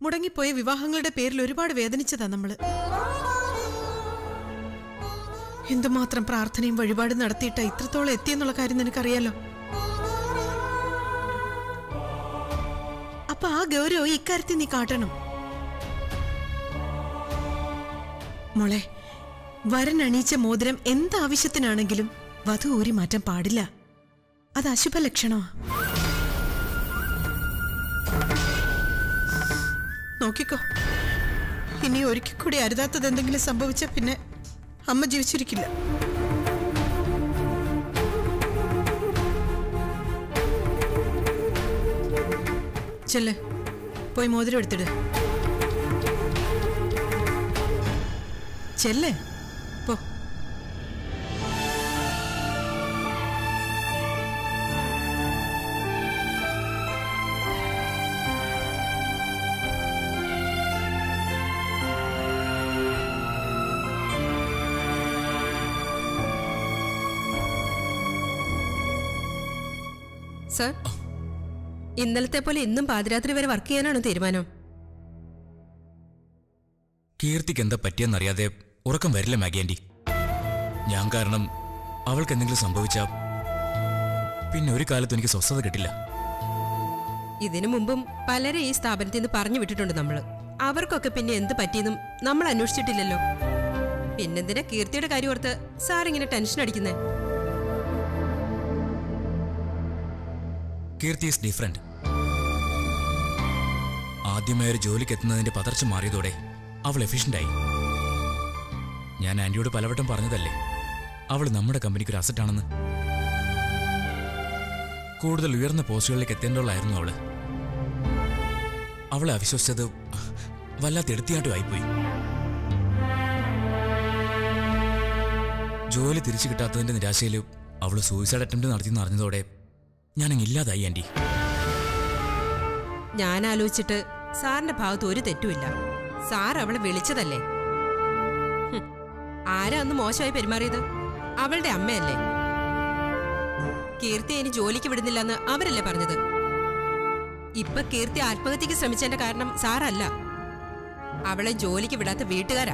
മുടങ്ങിപ്പോയ വിവാഹങ്ങളുടെ പേരിൽ ഒരുപാട് വേദനിച്ചതാ നമ്മള് എന്തുമാത്രം പ്രാർത്ഥനയും വഴിപാടും നടത്തിയിട്ടാ ഇത്രത്തോളം എത്തിയെന്നുള്ള കാര്യം നിനക്കറിയാലോ അപ്പൊ ആ ഗൗരവം ഇക്കാര്യത്തിൽ നീ കാട്ടണം മോളെ വരൻ അണിയിച്ച മോതിരം എന്താവശ്യത്തിനാണെങ്കിലും വധു ഊരി മാറ്റാൻ പാടില്ല അത് അശുഭ ലക്ഷണമാ നോക്കിക്കോ ഇനി ഒരിക്കൽ കൂടി അരുതാത്തത് എന്തെങ്കിലും സംഭവിച്ച പിന്നെ അമ്മ ജീവിച്ചിരിക്കില്ല ചെല്ല് പോയി മോതിരം എടുത്തിട് ചെല്ലേ പോ സർ ഇന്നലത്തെ പോലെ ഇന്നും പാതിരാത്രി വരെ വർക്ക് ചെയ്യാനാണോ തീരുമാനം കീർത്തിക്ക് എന്താ പറ്റിയെന്നറിയാതെ ഉറക്കം വരില്ല മാഗി ആൻറ്റി ഞാൻ കാരണം അവൾക്ക് എന്തെങ്കിലും സംഭവിച്ചാ പിന്നെ ഒരു കാലത്തും എനിക്ക് സ്വസ്ഥത കിട്ടില്ല ഇതിനു മുമ്പും പലരെ ഈ സ്ഥാപനത്തിൽ നിന്ന് പറഞ്ഞു വിട്ടിട്ടുണ്ട് നമ്മള് അവർക്കൊക്കെ പിന്നെ എന്ത് പറ്റിയെന്നും നമ്മൾ അന്വേഷിച്ചിട്ടില്ലല്ലോ പിന്നെന്തിനാ കീർത്തിയുടെ കാര്യം ഓർത്ത് സാർ ഇങ്ങനെ ടെൻഷൻ അടിക്കുന്നേ കീർത്തി ഈസ് ഡിഫറെന്റ് ആദ്യമായി ഒരു ജോലിക്ക് എത്തുന്നതിന്റെ പതർച്ച മാറിയതോടെ അവൾ എഫിഷ്യൻ്റായി ഞാൻ ആന്റിയോട് പലവട്ടം പറഞ്ഞതല്ലേ അവൾ നമ്മുടെ കമ്പനിക്ക് ഒരു അസറ്റ് ആണെന്ന് കൂടുതൽ ഉയർന്ന പോസ്റ്റുകളിലേക്ക് എത്തേണ്ടവളായിരുന്നു അവള് അവളെ അവിശ്വസിച്ചത് വല്ലാത്ത എടുത്തിയായിട്ടും ആയിപ്പോയി ജോലി തിരിച്ചു കിട്ടാത്തതിന്റെ നിരാശയിൽ അവള് സൂയിസൈഡ് അറ്റംപ്റ്റ് നടത്തിയെന്ന് അറിഞ്ഞതോടെ ഞാനങ്ങ് ഇല്ലാതായി ആന്റി ഞാൻ ആലോചിച്ചിട്ട് സാറിന്റെ ഭാഗത്ത് ഒരു തെറ്റുമില്ല സാർ അവളെ വിളിച്ചതല്ലേ ഹും, ആരാ അന്ന് മോശമായി പെരുമാറിയത് അവളുടെ അമ്മയല്ലേ കീർത്തി ഇനി ജോലിക്ക് വിടുന്നില്ലെന്ന് അവരല്ലേ പറഞ്ഞത് ഇപ്പൊ കീർത്തി ആത്മഹത്യക്ക് ശ്രമിച്ചതിന്റെ കാരണം സാറല്ല അവളെ ജോലിക്ക് വിടാത്ത വീട്ടുകാരാ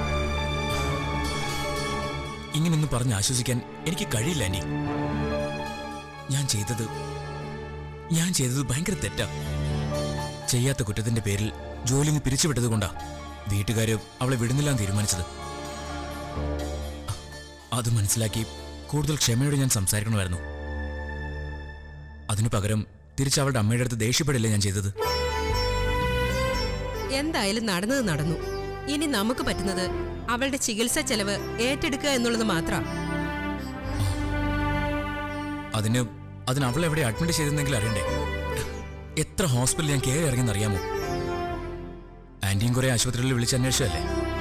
ഇങ്ങനൊന്നും പറഞ്ഞ് ആശ്വസിക്കാൻ എനിക്ക് കഴിയില്ല ആന്റി ഞാൻ ചെയ്തത് ഞാൻ ചെയ്തത് ഭയങ്കര തെറ്റാ ചെയ്യാത്ത കുറ്റത്തിന്റെ പേരിൽ ജോലി നിന്ന് പിരിച്ചുവിട്ടത് കൊണ്ടാ വീട്ടുകാര് അവളെ വിടുന്നില്ലാന്ന് തീരുമാനിച്ചത് അത് മനസ്സിലാക്കി കൂടുതൽ ക്ഷമയോടെ ഞാൻ സംസാരിക്കണമായിരുന്നു അതിനു പകരം തിരിച്ച് അവളുടെ അമ്മയുടെ അടുത്ത് ദേഷ്യപ്പെടില്ല ഞാൻ ചെയ്തത് എന്തായാലും നടന്നത് നടന്നു ഇനി നമുക്ക് പറ്റുന്നത് അവളുടെ ചികിത്സാ ചെലവ് ഏറ്റെടുക്കുക എന്നുള്ളത് മാത്രം അതിന് അതിന് അവളെ എവിടെ അഡ്മിറ്റ് ചെയ്തിരുന്നെങ്കിൽ അറിയണ്ടേ എത്ര ഹോസ്പിറ്റലിൽ ഞാൻ കയറി ഇറങ്ങിയെന്ന് അറിയാമോ ആന്റിയും കുറെ ആശുപത്രികളിൽ വിളിച്ച് അന്വേഷിച്ചതല്ലേ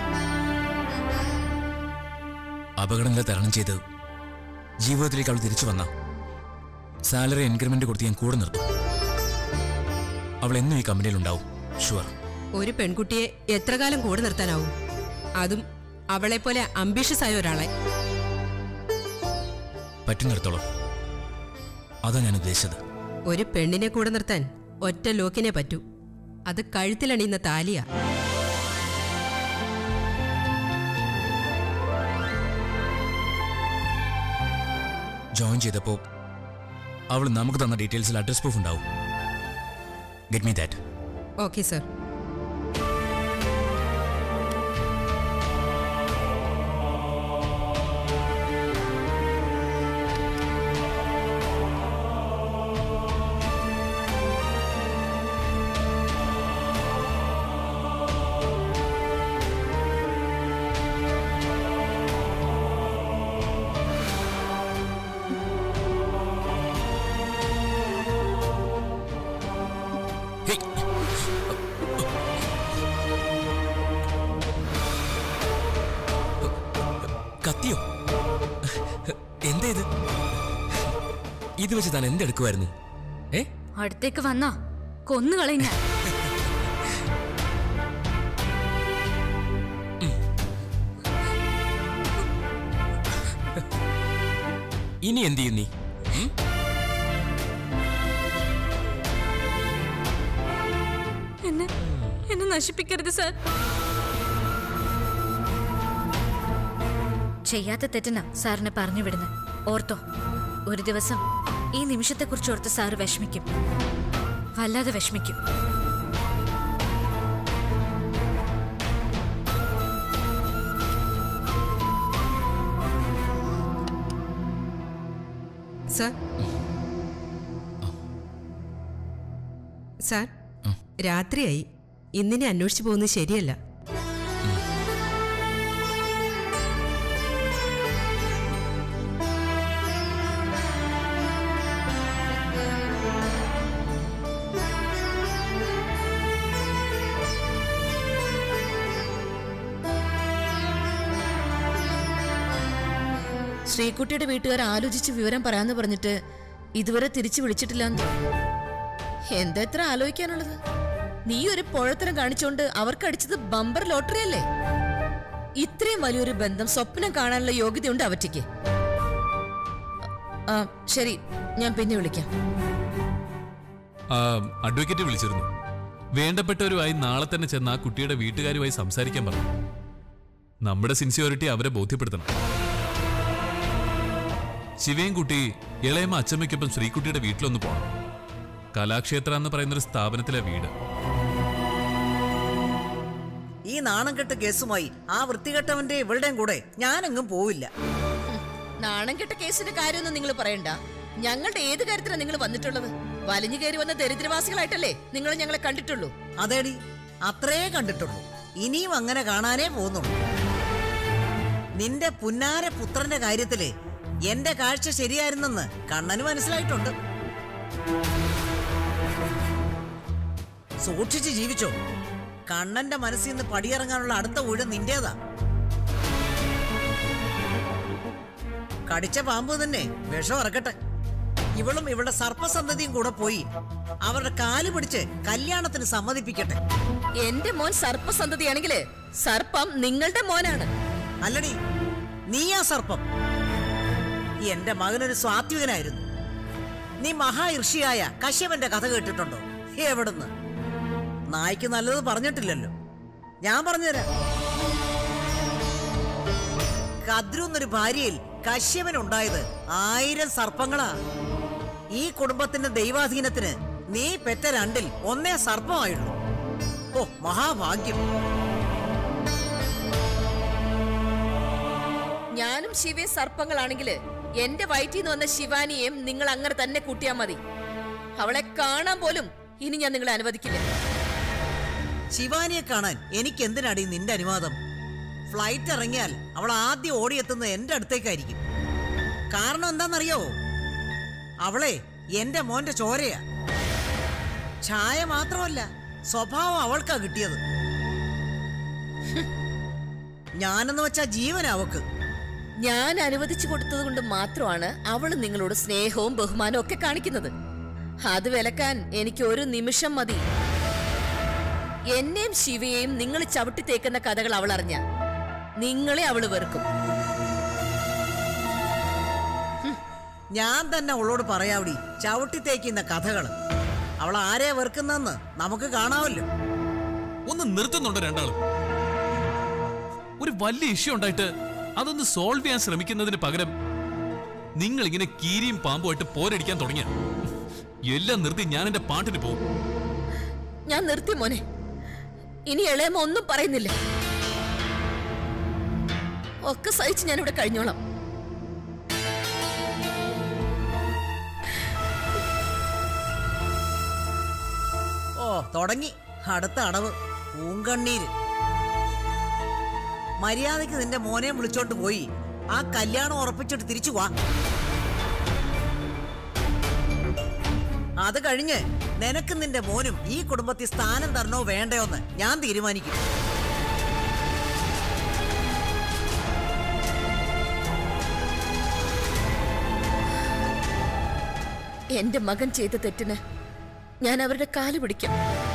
അപകടങ്ങളെ തരണം ചെയ്ത് ജീവിതത്തിലേക്ക് അവൾ തിരിച്ചു വന്ന സാലറി ഇൻക്രിമെന്റ് കൊടുത്ത് ഞാൻ കൂടെ നിർത്തും അവൾ എന്നും ഈ കമ്പനിയിൽ ഉണ്ടാവും ഷുവർ ഒരു പെൺകുട്ടിയെ എത്ര കാലം കൂടെ നിർത്താനാവും അതും അവളെപ്പോലെ അംബീഷ്യസ് ആയ ഒരാളെ പറ്റുന്നിടത്തോളം അതാ ഞാൻ ഉദ്ദേശിച്ചത് ഒരു പെണ്ണിനെ കൂടെ നിർത്താൻ ഒറ്റ ലോക്കിനെ പറ്റൂ അത് കഴുത്തിലണിയുന്ന താലിയാ ജോയിൻ ചെയ്തപ്പോ അവൾ നമുക്ക് തന്ന ഡീറ്റെയിൽസിൽ അഡ്രസ് പ്രൂഫ് ഉണ്ടാവും get me that okay sir hey കത്തിയോ എന്താ ഇത് ഇത് വെച്ച് താൻ എന്തെടുക്കുമായിരുന്നു ഏ അടുത്തേക്ക് വന്നാ കൊന്നുകളയും ഞാൻ ഇനി എന്ത് ചെയ്യും നീ ഉം? എന്നെ എന്നെ നശിപ്പിക്കരുത് സാർ ചെയ്യാത്ത തെറ്റിനാ സാറിനെ പറഞ്ഞു വിടുന്നത് ഓർത്തോ ഒരു ദിവസം ഈ നിമിഷത്തെക്കുറിച്ച് ഓർത്ത് സാറ് വിഷമിക്കും വല്ലാതെ വിഷമിക്കും സാർ സാർ രാത്രിയായി ഇന്നിനെ അന്വേഷിച്ചു പോകുന്നത് ശരിയല്ല ശ്രീകുട്ടിയുടെ വീട്ടുകാർ ആലോചിച്ച് വിവരം പറയാന്ന് പറഞ്ഞിട്ട് ഇതുവരെ തിരിച്ചു വിളിച്ചിട്ടില്ല എന്താ എത്ര ആലോചിക്കാനുള്ളത് നീ ഒരു പൊഴത്തരം കാണിച്ചോണ്ട് അവർക്ക് അടിച്ചത് ബമ്പർ ലോട്ടറി അല്ലേ ഇത്രയും വലിയൊരു ബന്ധം സ്വപ്നം കാണാനുള്ള യോഗ്യതയുണ്ട് അവറ്റയ്ക്ക് ആ ശരി ഞാൻ പിന്നെ വിളിക്കാം ആ, അഡ്വക്കേറ്റ് വിളിച്ചിരുന്നു വേണ്ടപ്പെട്ടവരുമായി നാളെ തന്നെ ചെന്ന് ആ കുട്ടിയുടെ വീട്ടുകാരുമായി സംസാരിക്കാൻ പറഞ്ഞു നമ്മുടെ സിൻസിയോറിറ്റി അവരെ ബോധ്യപ്പെടുത്തണം ശിവയും കുട്ടി ഇളയമ്മ അച്ചമ്മയ്ക്കൊപ്പം ശ്രീകുട്ടിയുടെ വീട്ടിലൊന്ന് പോകണം കലാക്ഷേത്ര എന്ന് പറയുന്ന ഒരു സ്ഥാപനത്തിലെ വീട് ഈ നാണം കെട്ട കേസുമായി ആ വൃത്തികെട്ടവന്റെ ഇവളുടെയും കൂടെ ഞാനെങ്ങും പോവില്ല നാണം കെട്ട കേസിന്റെ കാര്യമൊന്നും നിങ്ങൾ പറയണ്ട ഞങ്ങളുടെ ഏത് കാര്യത്തിലാണ് നിങ്ങൾ വന്നിട്ടുള്ളത് വലിഞ്ഞു കയറി വന്ന ദരിദ്രവാസികളായിട്ടല്ലേ നിങ്ങൾ ഞങ്ങളെ കണ്ടിട്ടുള്ളൂ അതേടി അത്രേ കണ്ടിട്ടുള്ളൂ ഇനിയും അങ്ങനെ കാണാനേ പോകുന്നുള്ളൂ നിന്റെ പുന്നാര പുത്രന്റെ കാര്യത്തില് എന്റെ കാഴ്ച ശരിയായിരുന്നെന്ന് കണ്ണന് മനസ്സിലായിട്ടുണ്ട് സൂക്ഷിച്ച് ജീവിച്ചോ കണ്ണന്റെ മനസ്സിൽ നിന്ന് പടിയിറങ്ങാനുള്ള അടുത്ത ഊഴം നിന്റേതാ കടിച്ച പാമ്പ് തന്നെ വിഷം ഇറക്കട്ടെ ഇവളും ഇവളുടെ സർപ്പസന്തതിയും കൂടെ പോയി അവരുടെ കാല് പിടിച്ച് കല്യാണത്തിന് സമ്മതിപ്പിക്കട്ടെ എന്റെ മോൻ സർപ്പസന്തതിയാണെങ്കില് സർപ്പം നിങ്ങളുടെ മോനാണ് അല്ലടി നീയാ സർപ്പം എന്റെ മകനൊരു സ്വാത്വികനായിരുന്നു നീ മഹാഋഷിയായ കശ്യപന്റെ കഥ കേട്ടിട്ടുണ്ടോ എവിടുന്ന് നായ്ക്ക് നല്ലത് പറഞ്ഞിട്ടില്ലല്ലോ ഞാൻ പറഞ്ഞുതരാം കദ്രു എന്നൊരു ഭാര്യയിൽ കശ്യപൻ ഉണ്ടായത് ആയിരം സർപ്പങ്ങളാ ഈ കുടുംബത്തിന്റെ ദൈവാധീനത്തിന് നീ പെറ്റ രണ്ടിൽ ഒന്നേ സർപ്പമായുള്ളൂ ഓ മഹാഭാഗ്യം ഞാനും ശിവയും സർപ്പങ്ങളാണെങ്കില് എന്റെ വയറ്റിൽ നിന്ന് വന്ന ശിവാനിയെയും നിങ്ങൾ അങ്ങനെ തന്നെ കൂട്ടിയാ മതി അവളെ കാണാൻ പോലും ഇനി ഞാൻ നിങ്ങളെ അനുവദിക്കില്ല ശിവാനിയെ കാണാൻ എനിക്ക് എന്തിനാടി നിന്റെ അനുവാദം ഫ്ലൈറ്റ് ഇറങ്ങിയാൽ അവൾ ആദ്യം ഓടിയെത്തുന്നത് എന്റെ അടുത്തേക്കായിരിക്കും കാരണം എന്താണെന്നറിയാവോ അവളെ എന്റെ മോന്റെ ചോരയാ ഛായ മാത്രമല്ല സ്വഭാവം അവൾക്കാ കിട്ടിയത് ഹും. ഞാനെന്ന് വെച്ചാ ജീവൻ അവക്ക് ഞാൻ അനുവദിച്ചു കൊടുത്തത് കൊണ്ട് മാത്രമാണ് അവൾ നിങ്ങളോട് സ്നേഹവും ബഹുമാനവും ഒക്കെ കാണിക്കുന്നത് അത് വിലക്കാൻ എനിക്ക് ഒരു നിമിഷം മതി എന്നെയും ശിവയെയും നിങ്ങൾ ചവിട്ടി തേക്കുന്ന കഥകൾ അവൾ അറിഞ്ഞ നിങ്ങളെ അവള് വെറുക്കും ഞാൻ തന്നെ അവളോട് പറയാവടി ചവിട്ടി തേക്കുന്ന കഥകൾ അവൾ ആരെ വെറുക്കുന്നെന്ന് നമുക്ക് കാണാമല്ലോ ഒന്ന് നിർത്തുന്നുണ്ടോ രണ്ടാളും ഒരു വലിയ ഇഷ്യൂ ഉണ്ടായിട്ട് അതൊന്ന് സോൾവ് ചെയ്യാൻ ശ്രമിക്കുന്നതിന് പകരം നിങ്ങൾ ഇങ്ങനെ കീരിയും പാമ്പുമായിട്ട് പോരടിക്കാൻ തുടങ്ങിയ എല്ലാം നിർത്തി ഞാൻ എന്റെ പാട്ടിന് പോകും ഞാൻ നിർത്തി മോനെ ഇനി ഇളയമ ഒന്നും പറയുന്നില്ല ഒക്കെ സഹിച്ച് ഞാനിവിടെ കഴിഞ്ഞോളാം ഓ തുടങ്ങി അടുത്ത അടവ് പൂങ്കണ്ണീര് മര്യാദയ്ക്ക് നിന്റെ മോനെ വിളിച്ചോണ്ട് പോയി ആ കല്യാണം ഉറപ്പിച്ചിട്ട് തിരിച്ചു വാ അത് കഴിഞ്ഞ് നിനക്കും നിന്റെ മോനും ഈ കുടുംബത്തിൽ സ്ഥാനം തരണോ വേണ്ടയോ എന്ന് ഞാൻ തീരുമാനിക്കും എന്റെ മകൻ ചെയ്ത തെറ്റിന് ഞാൻ അവരുടെ കാല് പിടിക്കാം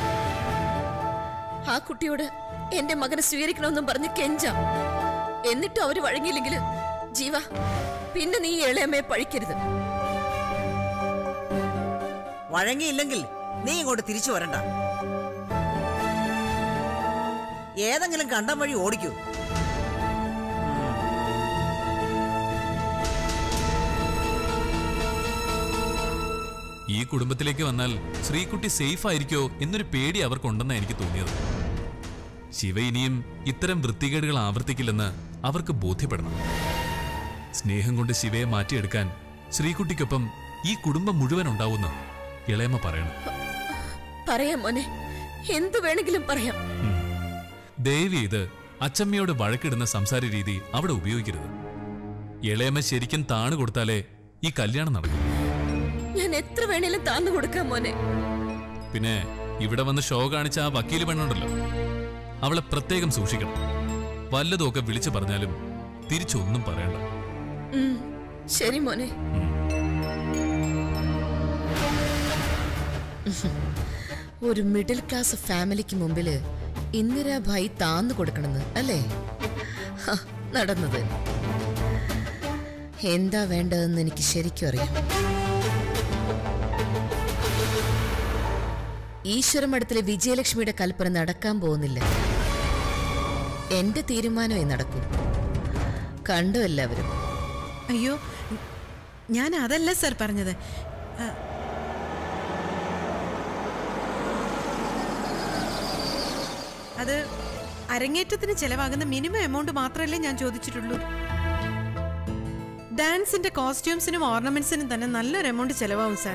ആ കുട്ടിയോട് എന്റെ മകനെ സ്വീകരിക്കണമെന്നും പറഞ്ഞ് കെഞ്ചാം എന്നിട്ടും അവര് വഴങ്ങിയില്ലെങ്കിൽ ജീവ പിന്നെ നീ ഈ ഇളയമ്മയെ പഴിക്കരുത് വഴങ്ങിയില്ലെങ്കിൽ നീ ഇങ്ങോട്ട് തിരിച്ചു വരണ്ട ഏതെങ്കിലും കണ്ടം വഴി ഓടിക്കൂ ഈ കുടുംബത്തിലേക്ക് വന്നാൽ ശ്രീകുട്ടി സേഫ് ആയിരിക്കോ എന്നൊരു പേടി അവർക്കുണ്ടെന്നാണ് എനിക്ക് തോന്നിയത് ശിവ ഇനിയും ഇത്തരം വൃത്തികേടുകൾ ആവർത്തിക്കില്ലെന്ന് അവർക്ക് ബോധ്യപ്പെടണം സ്നേഹം കൊണ്ട് ശിവയെ മാറ്റിയെടുക്കാൻ ശ്രീകുട്ടിക്കൊപ്പം ഈ കുടുംബം മുഴുവൻ ഉണ്ടാവുമെന്ന് ഇളയമ്മ പറയണം പറയാം മോനെ എന്തു വേണമെങ്കിലും പറയാം ഉം. ദയവ് ചെയ്ത് അച്ചമ്മയോട് വഴക്കിടുന്ന സംസാര രീതി അവിടെ ഉപയോഗിക്കരുത് ഇളയമ്മ ശരിക്കും താണു കൊടുത്താലേ ഈ കല്യാണം നടക്കും ഞാൻ എത്ര വേണേലും താന്നു കൊടുക്കാം മോനെ പിന്നെ ഇവിടെ വന്ന് ഷോ കാണിച്ച ആ വക്കീല് പെണ്ണുണ്ടല്ലോ അവളെ പ്രത്യേകം സൂക്ഷിക്കണം വല്ലതുമൊക്കെ വിളിച്ചു പറഞ്ഞാലും തിരിച്ചൊന്നും പറയണ്ട ഉം, ശരി മോനെ ഒരു മിഡിൽ ക്ലാസ് ഫാമിലിക്ക് മുമ്പില് ഇന്ദിരാഭായി താന്നു കൊടുക്കണമെന്ന് അല്ലേ ഹ, നടന്നത് എന്താ വേണ്ടതെന്ന് എനിക്ക് ശരിക്കും അറിയാം ഈശ്വരമഠത്തിലെ വിജയലക്ഷ്മിയുടെ കൽപ്പന നടക്കാൻ പോകുന്നില്ല എന്റെ തീരുമാനമേ നടക്കൂ കണ്ടു എല്ലാവരും അയ്യോ ഞാൻ അതല്ല സർ പറഞ്ഞത് ആ, അത് അരങ്ങേറ്റത്തിന് ചെലവാകുന്ന മിനിമം എമൗണ്ട് മാത്രമല്ലേ ഞാൻ ചോദിച്ചിട്ടുള്ളൂ ഡാൻസിന്റെ കോസ്റ്റ്യൂംസിനും ഓർണമെന്റ്സിനും തന്നെ നല്ലൊരു എമൗണ്ട് ചെലവാകും സാർ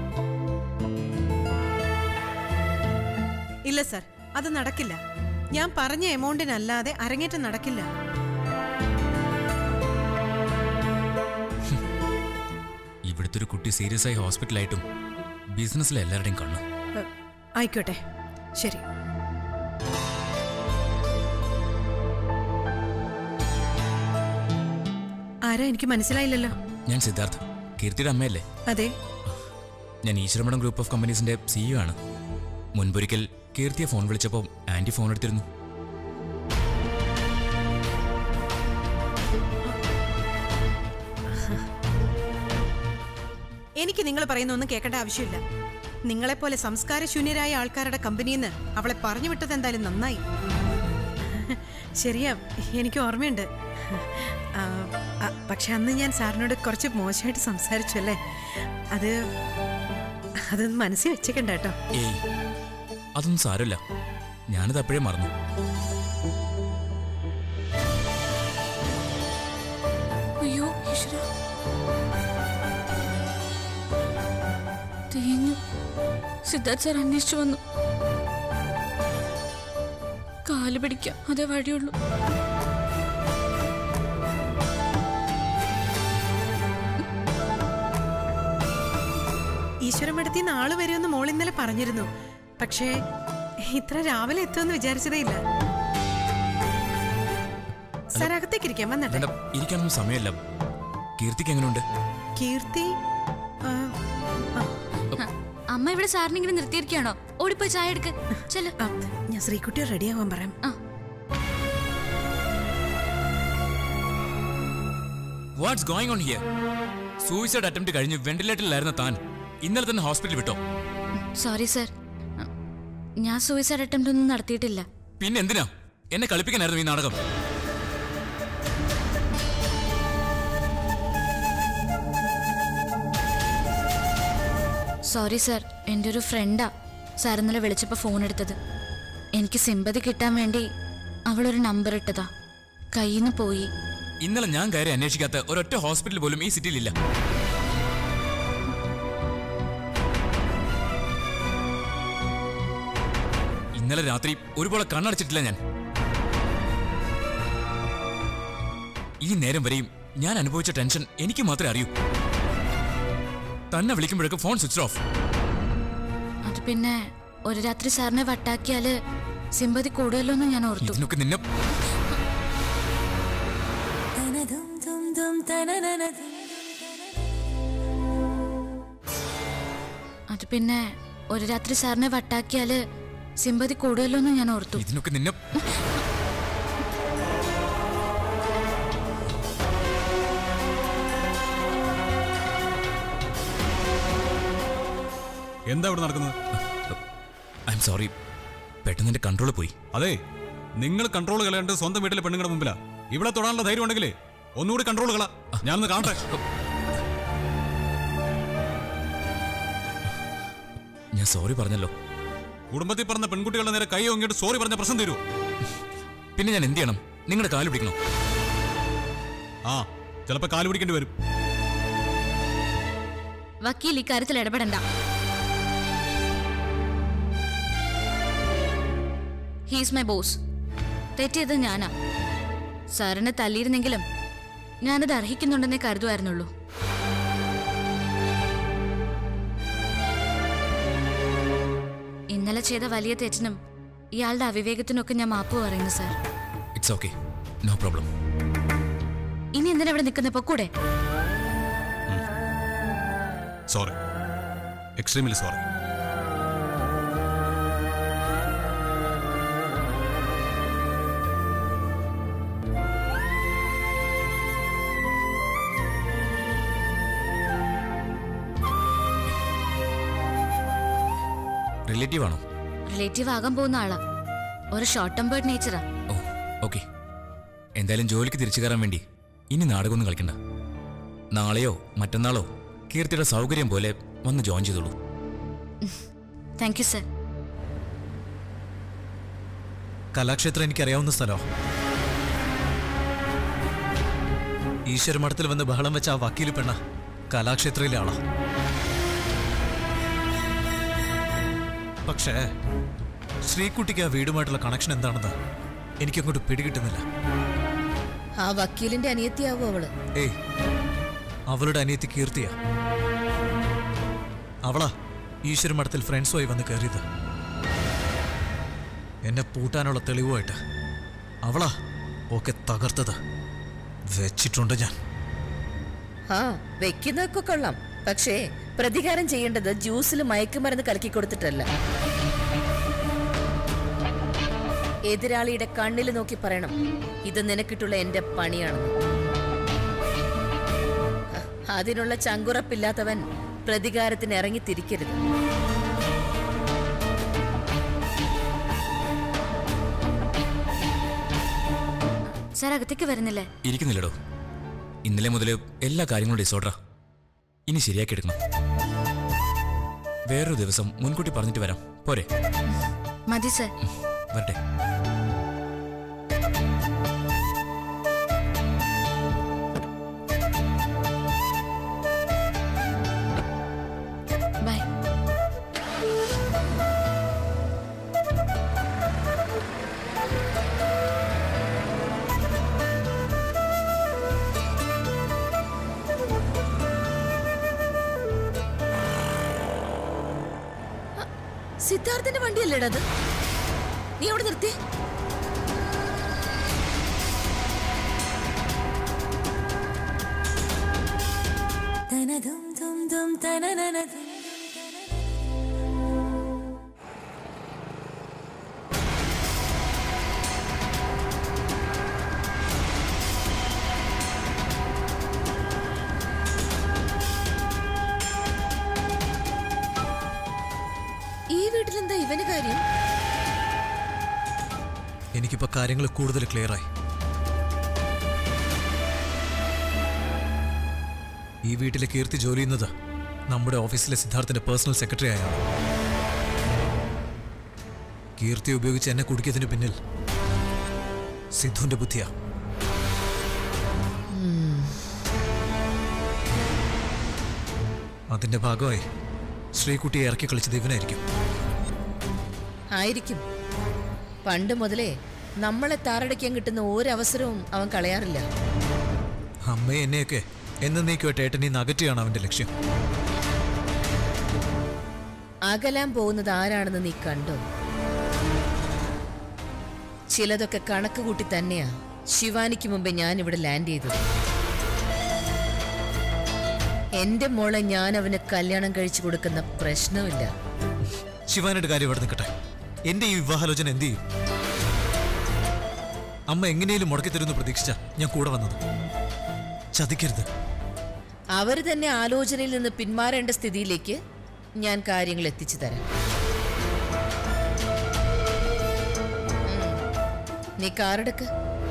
ഇല്ല സർ അത് നടക്കില്ല ഞാൻ പറഞ്ഞ എമൗണ്ടിനല്ലാതെ അരങ്ങേറ്റം നടക്കില്ല ഇവിടുത്തെ ഒരു കുട്ടി സീരിയസ് ആയി ഹോസ്പിറ്റലായിട്ടും ബിസിനസ്സിലെ എല്ലാവരുടെയും കണ്ണു ഏ, ആയിക്കോട്ടെ ശരി ആരാ എനിക്ക് മനസ്സിലായില്ലല്ലോ ഞാൻ സിദ്ധാർത്ഥ് കീർത്തിയുടെ അമ്മയല്ലേ അതെ ഞാൻ ഈശ്വരമഠം ഗ്രൂപ്പ് ഓഫ് കമ്പനീസിന്റെ സിഇഒ ആണ് മുൻപൊരിക്കൽ കീർത്തിയെ ഫോൺ വിളിച്ചപ്പോൾ ആന്റി ഫോൺ എടുത്തിരുന്നു എനിക്ക് നിങ്ങൾ പറയുന്ന ഒന്നും കേൾക്കേണ്ട ആവശ്യമില്ല നിങ്ങളെപ്പോലെ സംസ്കാരശൂന്യരായ ആൾക്കാരുടെ കമ്പനിയിൽ നിന്ന് അവളെ പറഞ്ഞു വിട്ടത് എന്തായാലും നന്നായി ശരിയാ എനിക്ക് ഓർമ്മയുണ്ട് ആ, ആ, പക്ഷെ അന്ന് ഞാൻ സാറിനോട് കുറച്ച് മോശമായിട്ട് സംസാരിച്ചു അല്ലേ അത് അതൊന്നും മനസ്സിൽ വെച്ചേക്കണ്ട കേട്ടോ ഏയ് അതൊന്നും സാരമില്ല ഞാനത് അപ്പോഴേ മറന്നു അയ്യോ ഈശ്വര തേഞ്ഞു സിദ്ധാർത്ഥ് സാർ അന്വേഷിച്ചു വന്നു കാല് പിടിക്കാം അതേ വഴിയുള്ളൂ ഈശ്വരമടത്തിൽ നിന്ന് ആള് വരുമെന്ന് മോൾ ഇന്നലെ പറഞ്ഞിരുന്നു പക്ഷേ ഇത്ര രാവിലെ എത്തുമെന്ന് വിചാരിച്ചതേ ഇല്ല സാർ അകത്തേക്ക് ഇരിക്കാം വന്നട്ടെ വേണ്ട ഇരിക്കാനൊന്നും സമയമില്ല കീർത്തിക്ക് എങ്ങനെയുണ്ട് കീർത്തി ആ, ആ, അമ്മ ഇവിടെ സാറിനെ ഇങ്ങനെ നിർത്തിയിരിക്കുകയാണോ ഓടിപ്പോയി ചായ എടുക്ക് ചെല്ല ആ, ഞാൻ ശ്രീകുട്ടിയെ റെഡിയാവാൻ പറയാം ആ what's going on here suicide attempt കഴിഞ്ഞ് വെന്റിലേറ്ററിലായിരുന്ന താൻ ഇന്നലെ തന്നെ ഹോസ്പിറ്റലിൽ വിട്ടോ സോറി സർ ഞാൻ സൂയിസൈഡ് അറ്റംപ്റ്റ് ഒന്നും നടത്തിയിട്ടില്ല പിന്നെ എന്തിനാ എന്നെ കളിപ്പിക്കാനായിരുന്നു ഈ നാടകം സോറി സർ എൻ്റെ ഒരു ഫ്രണ്ടാ സാർ ഇന്നലെ വിളിച്ചപ്പോൾ ഫോൺ എടുത്തത് എനിക്ക് സിമ്പതി കിട്ടാൻ വേണ്ടി അവളൊരു നമ്പർ ഇട്ടതാ കയ്യിൽ നിന്ന് പോയി ഇന്നലെ ഞാൻ കയറി അന്വേഷിക്കാത്ത ഒരൊറ്റ ഹോസ്പിറ്റൽ പോലും ഈ സിറ്റിയിലില്ല ഇന്നലെ രാത്രി ഒരുപോലെ കണ്ണടച്ചിട്ടില്ല ഞാൻ ഈ നേരം വരെയും ഞാൻ അനുഭവിച്ച ടെൻഷൻ എനിക്ക് മാത്രമേ അറിയൂ തന്നെ വിളിക്കുമ്പോഴൊക്കെ ഫോൺ സ്വിച്ച് ഓഫ് അത് പിന്നെ ഒരു രാത്രി സാറിനെ വട്ടാക്കിയാല് സിമ്പതി കൂടുമല്ലോ എന്ന് ഞാൻ ഓർത്തു ഇതിനൊക്കെ നിന്നെ അത് പിന്നെ ഒരു രാത്രി സാറിനെ വട്ടാക്കിയാല് സിമ്പതി കൂടുമല്ലോ എന്ന് ഞാൻ ഓർത്തു ഇതിനൊക്കെ നിന്നെ എന്താ ഇവിടെ നടക്കുന്നത് ഐ എം സോറി പെട്ടെന്ന് എന്റെ കൺട്രോൾ പോയി അതെ നിങ്ങൾ കൺട്രോൾ കളയേണ്ടത് സ്വന്തം വീട്ടിലെ പെണ്ണുങ്ങളുടെ മുമ്പിലാ ഇവിടെ തൊടാനുള്ള ധൈര്യം ഉണ്ടെങ്കിലേ ഒന്നുകൂടി കൺട്രോൾ കള ഞാനൊന്ന് കാണട്ടെ ഞാൻ സോറി പറഞ്ഞല്ലോ കുടുംബത്തിൽ പറഞ്ഞ പെൺകുട്ടികളുടെ നേരെ കൈ ഒങ്ങിയിട്ട് സോറി പറഞ്ഞ പ്രശ്നം തരൂ പിന്നെ ഞാൻ എന്ത് ചെയ്യണം നിങ്ങളുടെ കാല് പിടിക്കണോ ആ ചിലപ്പോ കാല് പിടിക്കേണ്ടി വരും വക്കീൽ ഇക്കാര്യത്തിൽ ഇടപെടണ്ട ഹീസ് മൈ ബോസ് തെറ്റിയത് ഞാനാ സാറിനെ തല്ലിയിരുന്നെങ്കിലും ഞാനത് അർഹിക്കുന്നുണ്ടെന്നേ കരുതുമായിരുന്നുള്ളൂ ഇന്നലെ ചെയ്ത വലിയ തെറ്റിനും ഇയാളുടെ അവിവേകത്തിനൊക്കെ ഞാൻ മാപ്പ് പറയുന്നു sir it's okay no problem ഇനി എന്തിനാ ഇവിടെ നിൽക്കുന്ന പൊക്കൂടെ സോറി എക്സ്ട്രീംലി സോറി റിലേറ്റീവ് ആണോ റിലേറ്റീവ് ആകാൻ പോകുന്ന ആളാ ഒരു ഷോർട്ട് ടെമ്പേർഡ് നേച്ചറാ ഓ ഓക്കെ എന്തായാലും ജോലിക്ക് തിരിച്ചു കയറാൻ വേണ്ടി ഇനി നാടകമൊന്നും കളിക്കണ്ട നാളെയോ മറ്റന്നാളോ കീർത്തിയുടെ സൗകര്യം പോലെ വന്ന് ജോയിൻ ചെയ്തോളൂ താങ്ക് യു സർ കലാക്ഷേത്രം എനിക്കറിയാവുന്ന സ്ഥലമാണ് ഈശ്വര മഠത്തിൽ വന്ന് ബഹളം വെച്ച ആ വക്കീൽ പെണ്ണ കലാക്ഷേത്രയിലെ ആളാ പക്ഷേ ശ്രീകുട്ടിക്ക് ആ വീടുമായിട്ടുള്ള കണക്ഷൻ എന്താണെന്ന് എനിക്കങ്ങോട്ട് പിടികിട്ടുന്നില്ല ആ വക്കീലിന്റെ അനിയത്തിയാവോ അവള് ഏയ് അവളുടെ അനിയത്തി കീർത്തിയ അവളാ ഈശ്വര മഠത്തിൽ ഫ്രണ്ട്സുമായി വന്ന് കയറിയത് എന്നെ പൂട്ടാനുള്ള തെളിവുമായിട്ട് അവളാ ഒക്കെ തകർത്തത് വെച്ചിട്ടുണ്ട് ഞാൻ ആ വെക്കുന്നതൊക്കെ കൊള്ളാം പക്ഷേ പ്രതികാരം ചെയ്യേണ്ടത് ജ്യൂസിൽ മയക്കുമരുന്ന് കലക്കി കൊടുത്തിട്ടല്ല എതിരാളിയുടെ കണ്ണിൽ നോക്കി പറയണം ഇത് നിനക്കിട്ടുള്ള എന്റെ പണിയാണെന്ന് അ- അതിനുള്ള ചങ്കുറപ്പില്ലാത്തവൻ പ്രതികാരത്തിന് ഇറങ്ങി തിരിക്കരുത് സാർ അകത്തേക്ക് വരുന്നില്ലേ ഇരിക്കുന്നില്ലടോ ഇന്നലെ മുതൽ എല്ലാ കാര്യങ്ങളും ഡിസോർഡറാ ഇനി ശരിയാക്കി എടുക്കണം വേറൊരു ദിവസം മുൻകൂട്ടി പറഞ്ഞിട്ട് വരാം പോരെ മതി സർ ഉം, വരട്ടെ ബൈ സിദ്ധാർത്ഥന്റെ വണ്ടിയല്ലേടാ അത് നീ അവിടെ നിർത്തി ഈ വീട്ടിലെന്താ ഇവന് കാര്യം എനിക്കിപ്പോ കാര്യങ്ങൾ കൂടുതൽ ക്ലിയറായി ഈ വീട്ടിലെ കീർത്തി ജോലി ചെയ്യുന്നത് നമ്മുടെ ഓഫീസിലെ സിദ്ധാർത്ഥന്റെ പേഴ്സണൽ സെക്രട്ടറി ആയാണ് കീർത്തി ഉപയോഗിച്ച് എന്നെ കുടിക്കതിന് പിന്നിൽ സിദ്ധുവിന്റെ ബുദ്ധിയാ അതിന്റെ ഭാഗമായി ശ്രീകുട്ടിയെ ഇറക്കി കളിച്ചത് ഇവനായിരിക്കും ആയിരിക്കും പണ്ട് മുതലേ നമ്മളെ താറടയ്ക്കാൻ കിട്ടുന്ന ഒരവസരവും അവൻ കളയാറില്ല അമ്മയെ എന്നെയൊക്കെ എന്നേക്കുമായിട്ട് ഏട്ടനെ അകറ്റിയാണ് അവന്റെ ലക്ഷ്യം അകലാൻ പോകുന്നത് ആരാണെന്ന് നീ കണ്ടോ ചിലതൊക്കെ കണക്ക് കൂട്ടി തന്നെയാ ശിവാനിക്ക് മുമ്പേ ഞാൻ ഇവിടെ ലാൻഡ് ചെയ്തത് എന്റെ മോളെ ഞാൻ അവന് കല്യാണം കഴിച്ചു കൊടുക്കുന്ന പ്രശ്നമില്ല ശിവാനിയുടെ കാര്യം ഇവിടെ നിൽക്കട്ടെ എന്റെ ഈ വിവാഹാലോചന എന്ത് ചെയ്യും അമ്മ എങ്ങനെയും മുടക്കി തരുമെന്ന് പ്രതീക്ഷിച്ച ഞാൻ കൂടെ വന്നത് ചതിക്കരുത് അവര് തന്നെ ആലോചനയിൽ നിന്ന് പിന്മാറേണ്ട സ്ഥിതിയിലേക്ക് ഞാൻ കാര്യങ്ങൾ എത്തിച്ചു തരാം ഉം. നീ കാറെടുക്ക്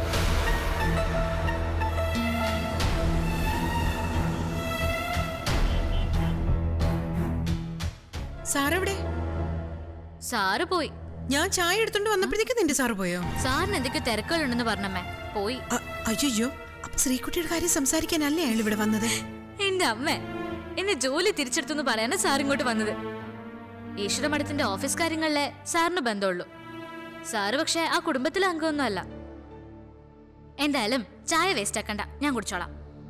സാറെവിടെ സാറ് പോയി ഞാൻ ചായ എടുത്തോണ്ട് വന്നപ്പോഴത്തേക്ക് നിന്റെ സാറ് പോയോ സാറിന് എന്തൊക്കെ തിരക്കുകളുണ്ടെന്ന് പറഞ്ഞമ്മേ പോയി അയ്യോ അപ്പൊ ശ്രീകുട്ടിയുടെ കാര്യം സംസാരിക്കാനല്ലേ അയാൾ ഇവിടെ വന്നത് എന്റെ അമ്മ എന്നെ ജോലി തിരിച്ചെടുത്തു പറയാനാ സാർ ഇങ്ങോട്ട് വന്നത് ഈശ്വര മഠത്തിന്റെ ഓഫീസ് കാര്യങ്ങളിലെ സാറിന് ബന്ധമുള്ളൂ സാറ് പക്ഷെ ആ കുടുംബത്തിലെ അംഗമൊന്നും അല്ല എന്തായാലും ചായ വേസ്റ്റ് ആക്കണ്ട ഞാൻ കുടിച്ചോളാം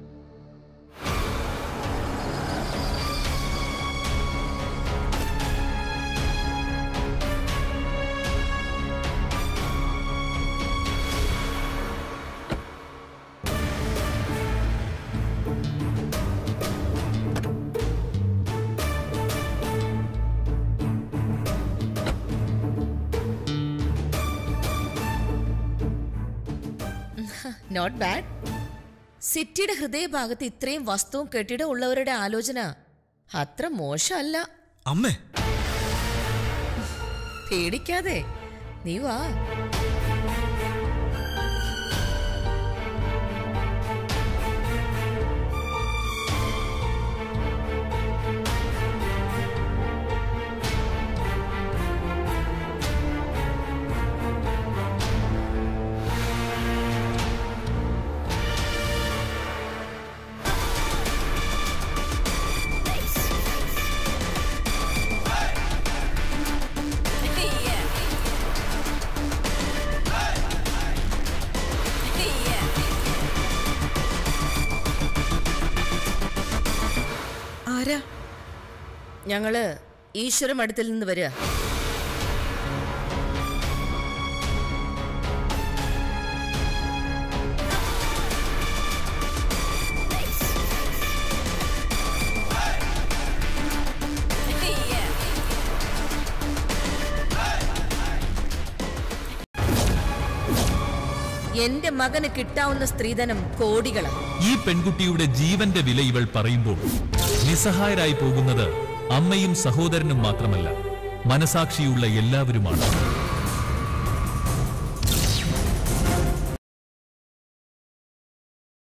നോട്ട് ബാഡ് സിറ്റിയുടെ ഹൃദയഭാഗത്ത് ഇത്രയും വസ്തുവും കെട്ടിടം ഉള്ളവരുടെ ആലോചന അത്ര മോശമല്ല അമ്മേ പേടിക്കാതെ നീ വാ ആരാ ഞങ്ങള് ഈശ്വര മഠത്തിൽ നിന്ന് വരിക എന്റെ മകന് കിട്ടാവുന്ന സ്ത്രീധനം കോടികളാണ് ഈ പെൺകുട്ടിയുടെ ജീവന്റെ വില ഇവൾ പറയുമ്പോൾ നിസ്സഹായരായി പോകുന്നത് അമ്മയും സഹോദരനും മാത്രമല്ല മനസാക്ഷിയുള്ള എല്ലാവരുമാണ്